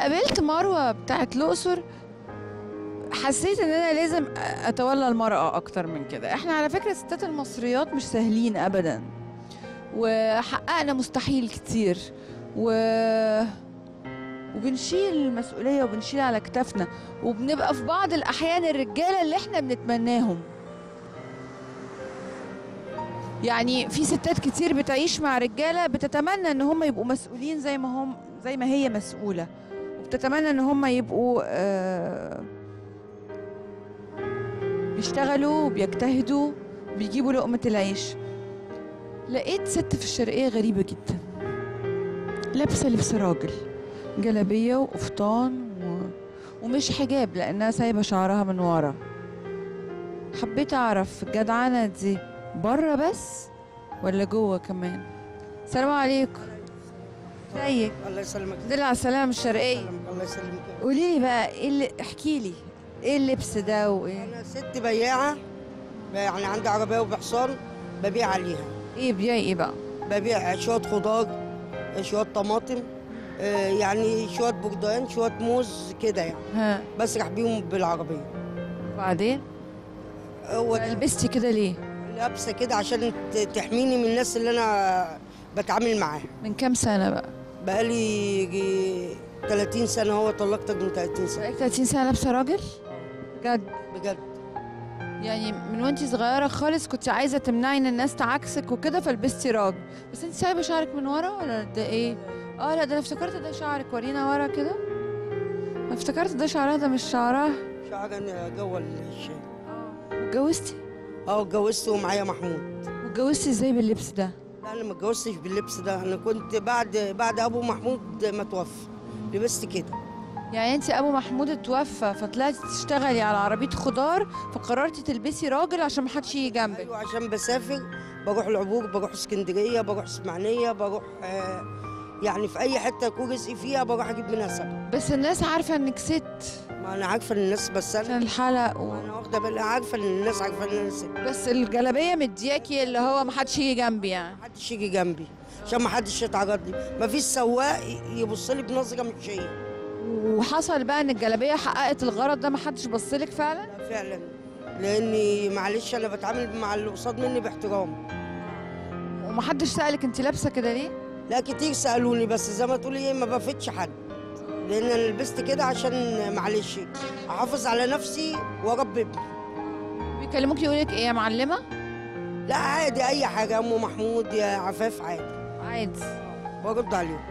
قابلت مروه بتاعت الاقصر حسيت ان انا لازم اتولى المراه اكتر من كده احنا على فكره الستات المصريات مش سهلين ابدا وحققنا مستحيل كتير و وبنشيل المسؤوليه وبنشيل على كتافنا وبنبقى في بعض الاحيان الرجاله اللي احنا بنتمناهم يعني في ستات كتير بتعيش مع رجاله بتتمنى ان هم يبقوا مسؤولين زي ما هم زي ما هي مسؤوله وبتتمنى ان هم يبقوا آه، بيشتغلوا وبيجتهدوا وبيجيبوا لقمه العيش لقيت ست في الشرقيه غريبه جدا لابسه لبس راجل جلابيه وقفطان و... ومش حجاب لانها سايبه شعرها من ورا حبيت اعرف الجدعنه دي بره بس ولا جوه كمان السلام عليكم ازيك الله يسلمك دل على السلامة الشرقية الله يسلمك قولي لي بقى ايه اللي احكي لي ايه اللبس ده وايه انا ست بياعه يعني عندي عربيه وبحصان ببيع عليها ايه بيعي ايه بقى ببيع شويه خضار شويه طماطم آه، يعني شويه بردان شويه موز كده يعني ها بسرح بيهم بالعربيه وبعدين هو لبستي كده ليه لابسه كده عشان ت- تحميني من الناس اللي انا بتعامل معاها من كام سنة بقى بقالي يجي 30 سنه هو طلقت من 30 سنه بقالك 30 سنة لابسة راجل بجد بجد يعني من وانتي صغيرة خالص كنت عايزة تمنعي ان الناس تعاكسك وكده فلبستي راجل بس انت سايبة شعرك من ورا ولا ده ايه اه لا ده انا افتكرت ده شعرك ورينا ورا كده أنا افتكرت ده شعرها ده مش شعرها شعر انا جوه الشاي اتجوزتي اه اتجوزت ومعايا محمود واتجوزتي ازاي باللبس ده لا انا ما اتجوزتش باللبس ده انا كنت بعد بعد ابو محمود ما توفى لبست كده يعني انت ابو محمود اتوفى فطلعتي تشتغلي على عربيه خضار فقررتي تلبسي راجل عشان ما حدش يجي جنبك ايوه عشان بسافر بروح العبور بروح اسكندريه بروح اسماعيليه بروح آه يعني في اي حته يكون رزقي فيها بروح اجيب منها سبب بس الناس عارفه انك ست ما انا عارفه ان الناس بس عشان انا الحلق و... انا واخده بالي عارفه ان الناس عارفه ان انا ست بس الجلابيه مدياكي اللي هو ما حدش يجي جنبي يعني ما حدش يجي جنبي عشان ما حدش يتعرض لي ما فيش سواق يبص لي بنظره مش هي وحصل بقى ان الجلابيه حققت الغرض ده ما حدش بصلك فعلا لا فعلا لاني معلش انا بتعامل مع اللي قصاد مني باحترام وما حدش سالك انت لابسه كده ليه لا كتير سالوني بس زي ما تقولي ايه ما بفتش حد لان انا لبست كده عشان معلش احافظ على نفسي واربي ابني بيكلموك يقولك ايه يا معلمه لا عادي اي حاجه يا ام محمود يا عفاف عادي عادي برد عليهم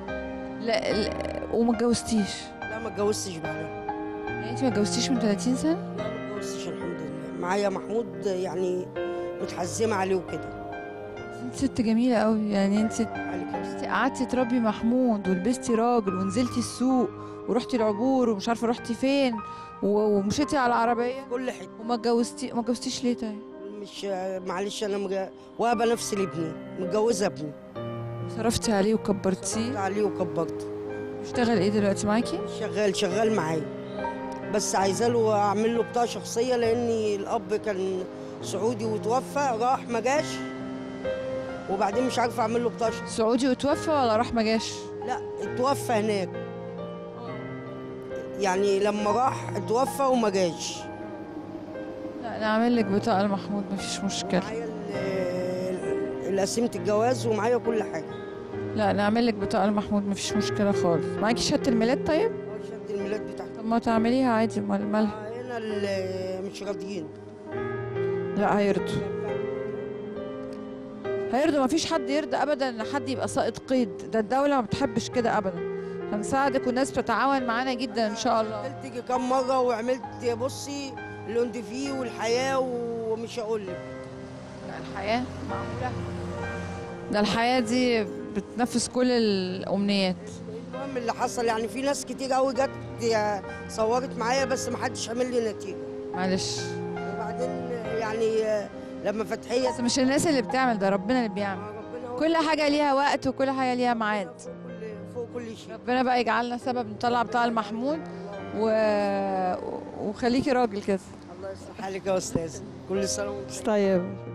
لا, لا وما اتجوزتيش لا ما اتجوزتش بعدها يعني انت ما اتجوزتيش من 30 سنه لا ما اتجوزتش الحمد لله معايا محمود يعني متحزمه عليه وكده بس انت ست جميله قوي يعني انت عليك يا أستاذ. انت قعدتي تربي محمود ولبستي راجل ونزلتي السوق ورحتي العبور ومش عارفه رحتي فين و- ومشيتي على العربيه كل حته وما اتجوزتي ما اتجوزتيش ليه طيب مش معلش انا مج... وهبه نفسي لابني متجوزه ابني صرفتي عليه وكبرتيه صرفت عليه وكبرته بيشتغل ايه دلوقتي معاكي شغال شغال معايا بس عايزه له اعمل له بطاقه شخصيه لان الاب كان سعودي وتوفى راح ما جاش وبعدين مش عارفه اعمل له بطاقه شخصية. سعودي وتوفى ولا راح ما جاش لا اتوفى هناك يعني لما راح اتوفى وما جاش لا نعمل لك بطاقه لمحمود مفيش مشكله معايا القسيمه الجواز ومعايا كل حاجه لا نعمل لك بطاقه لمحمود مفيش مشكله خالص معاكي شهاده الميلاد طيب هو شهاده الميلاد بتاعته طب ما تعمليها عادي مال مالها هنا اللي مش راضيين لا هيرضوا هيرضوا مفيش حد يرضى ابدا ان حد يبقى ساقط قيد ده الدوله ما بتحبش كده ابدا هنساعدك والناس بتتعاون معانا جدا ان شاء الله قلت تيجي كام مره وعملت بصي اللوند فيه والحياه ومش هقول لك لا الحياه معقوله ده الحياه دي بتنفذ كل الامنيات المهم اللي حصل يعني في ناس كتير قوي جت صورت معايا بس ما حدش عمل لي نتيجه معلش وبعدين يعني لما فتحيه بس مش الناس اللي بتعمل ده ربنا اللي بيعمل ربنا هو كل حاجه ليها وقت وكل حاجه ليها ميعاد فوق كل فوق كل شيء ربنا بقى يجعلنا سبب نطلع بتاع المحمود و... وخليكي راجل كده الله يصلح حالك يا استاذ كل سنه وانت طيب